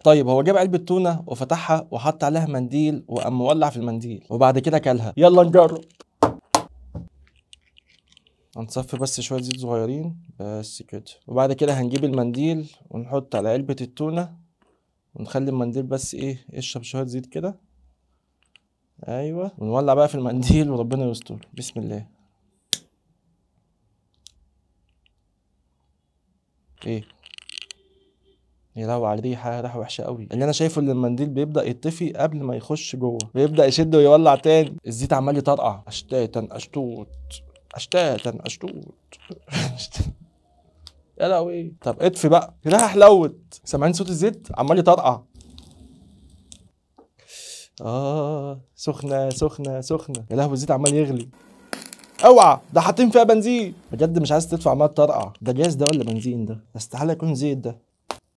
طيب هو جاب علبه تونه وفتحها وحط عليها منديل وقام مولع في المنديل وبعد كده كلها يلا نجرب هنصفي بس شويه زيت صغيرين بس كده وبعد كده هنجيب المنديل ونحط على علبه التونه ونخلي المنديل بس ايه يشرب شويه زيت كده ايوه ونولع بقى في المنديل وربنا يستر بسم الله ايه يا لهوي على الريحه ريحه وحشه قوي اللي انا شايفه ان المنديل بيبدا يطفي قبل ما يخش جوه بيبدا يشد ويولع تاني الزيت عمال يطرقع اشتاتا اشتوت اشتاتا اشتوت يا لهوي طب اطفي بقى ريحه حلوت سامعين صوت الزيت عمال يطرقع اه سخنه سخنه سخنه يا لهوي الزيت عمال يغلي اوعى ده حاطين فيها بنزين بجد مش عايز تدفع عمال تطرقع ده جاز ده ولا بنزين ده استحاله يكون زيت ده